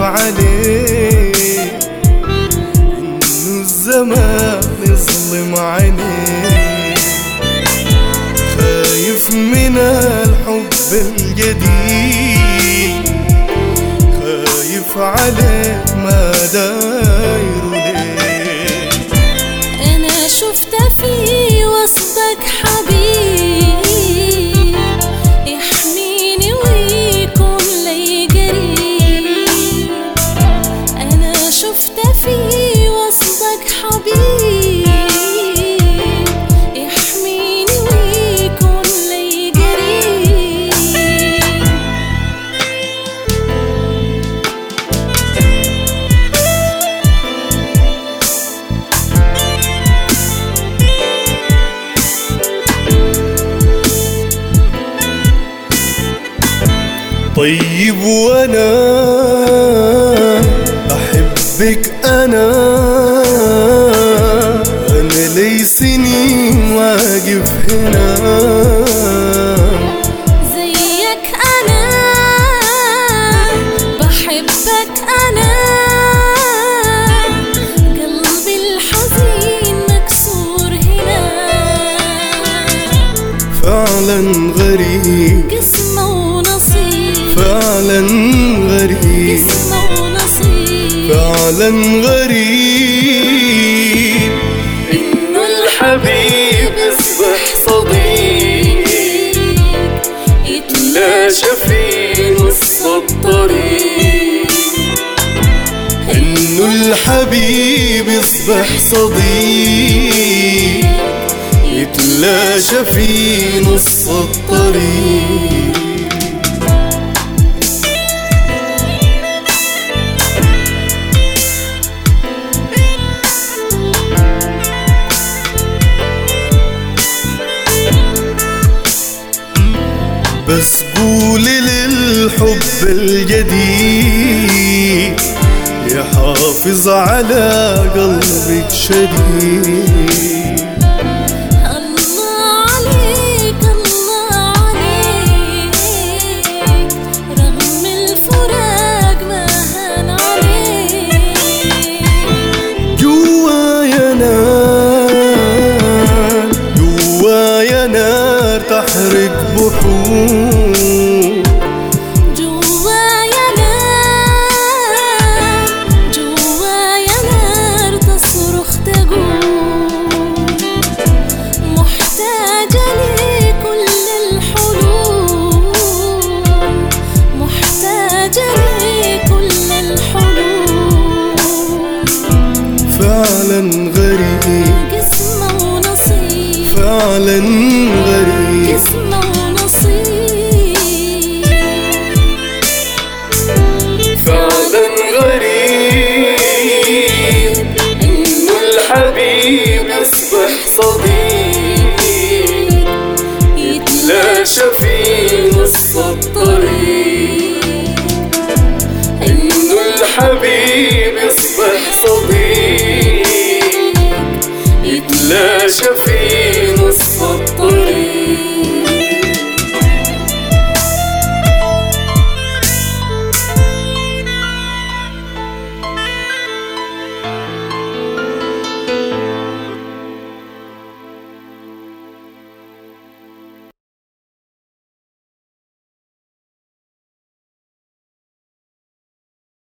عليه انه الزمان يظلم عينيه خايف من الحب الجديد خايف عليه ما داير ليه أنا شفت في وسطك حبيب يحميني ويكون لي قريب أنا شفت في وسطك حبيب يحميني ويكون لي قريب طيب وانا احبك انا انا لي سنين واقف هنا زيك أنا بحبك أنا قلبي الحزين مكسور هنا فعلا غريب قسمة ونصيب فعلا غريب قسمة ونصيب فعلا غريب إنه الحبيب يصبح صديق يتلاشى في نص الطريق انه الحبيب يصبح صديق يتلاشى في نص الطريق بس قولي للحب الجديد يحافظ على قلبك شديد الله عليك الله عليك رغم الفراق ما هان عليك جوايا نار جوايا نار تحرق بحور جوايا نار جوايا نار تصرخ تقول محتاجة لكل الحلول محتاجة لكل الحلول فعلا غريب قسمة ونصيب فعلا غريب قسمة ونصيب فعلا غريب إنه الحبيب يصبح صديق يتلاشى في نص الطريق إنه الحبيب يصبح صديق يتلاشى في